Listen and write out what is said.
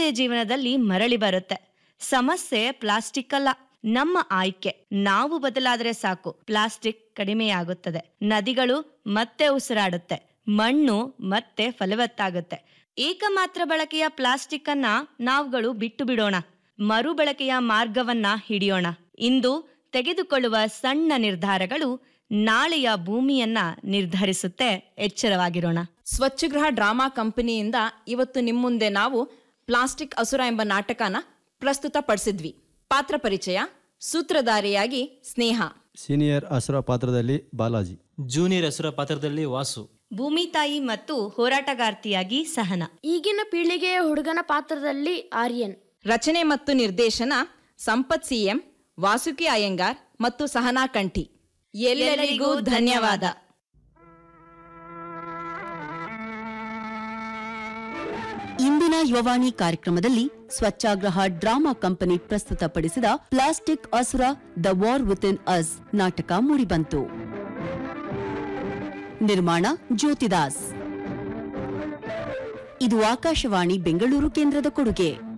ನಮ್ಮದೇ ಜೀವನದಲ್ಲಿ ಮರಳಿ ಬರುತ್ತೆ ಸಮಸ್ಯೆ ಪ್ಲಾಸ್ಟಿಕ್ ಅಲ್ಲ ನಮ್ಮ ಆಯ್ಕೆ ನಾವು ಬದಲಾದ್ರೆ ಸಾಕು ಪ್ಲಾಸ್ಟಿಕ್ ಕಡಿಮೆಯಾಗುತ್ತದೆ ನದಿಗಳು ಮತ್ತೆ ಉಸಿರಾಡುತ್ತೆ ಮಣ್ಣು ಮತ್ತೆ ಫಲವತ್ತಾಗುತ್ತೆ ಏಕಮಾತ್ರ ಬಳಕೆಯ ಪ್ಲಾಸ್ಟಿಕ್ ಅನ್ನ ನಾವುಗಳು ಬಿಟ್ಟು ಬಿಡೋಣ ಮರುಬಳಕೆಯ ಮಾರ್ಗವನ್ನ ಹಿಡಿಯೋಣ ಇಂದು ತೆಗೆದುಕೊಳ್ಳುವ ಸಣ್ಣ ನಿರ್ಧಾರಗಳು ನಾಳೆಯ ಭೂಮಿಯನ್ನ ನಿರ್ಧರಿಸುತ್ತೆ ಎಚ್ಚರವಾಗಿರೋಣ ಸ್ವಚ್ಛಗೃಹ ಡ್ರಾಮಾ ಕಂಪನಿಯಿಂದ ಇವತ್ತು ನಿಮ್ಮ ಮುಂದೆ ನಾವು ಪ್ಲಾಸ್ಟಿಕ್ ಅಸುರ ಎಂಬ ನಾಟಕನ ಪ್ರಸ್ತುತಪಡಿಸಿದ್ವಿ ಪಾತ್ರ ಪರಿಚಯ ಸೂತ್ರಧಾರಿಯಾಗಿ ಸ್ನೇಹ ಸೀನಿಯರ್ ಅಸುರ ಪಾತ್ರದಲ್ಲಿ ಬಾಲಾಜಿ ಜೂನಿಯರ್ ಹೆಸರ ಪಾತ್ರದಲ್ಲಿ ವಾಸು ಭೂಮಿ ತಾಯಿ ಮತ್ತು ಹೋರಾಟಗಾರ್ತಿಯಾಗಿ ಸಹನ ಈಗಿನ ಪೀಳಿಗೆಯ ಹುಡುಗನ ಪಾತ್ರದಲ್ಲಿ ಆರ್ಯನ್ ರಚನೆ ಮತ್ತು ನಿರ್ದೇಶನ ಸಂಪತ್ ಸಿಎಂ ವಾಸುಕಿ ಅಯ್ಯಂಗಾರ್ ಮತ್ತು ಸಹನಾ ಕಂಠಿ ಎಲ್ಲರಿಗೂ ಧನ್ಯವಾದ ಇಂದಿನ ಯುವವಾಣಿ ಕಾರ್ಯಕ್ರಮದಲ್ಲಿ ಸ್ವಚ್ಛಾಗ್ರಹ ಡ್ರಾಮಾ ಕಂಪನಿ ಪ್ರಸ್ತುತಪಡಿಸಿದ plastic Asura the war within us ನಾಟಕ ಮೂಡಿಬಂತು ನಿರ್ಮಾಣ ಜ್ಯೋತಿದಾಸ್ ಇದು ಆಕಾಶವಾಣಿ ಬೆಂಗಳೂರು ಕೇಂದ್ರದ ಕೊಡುಗೆ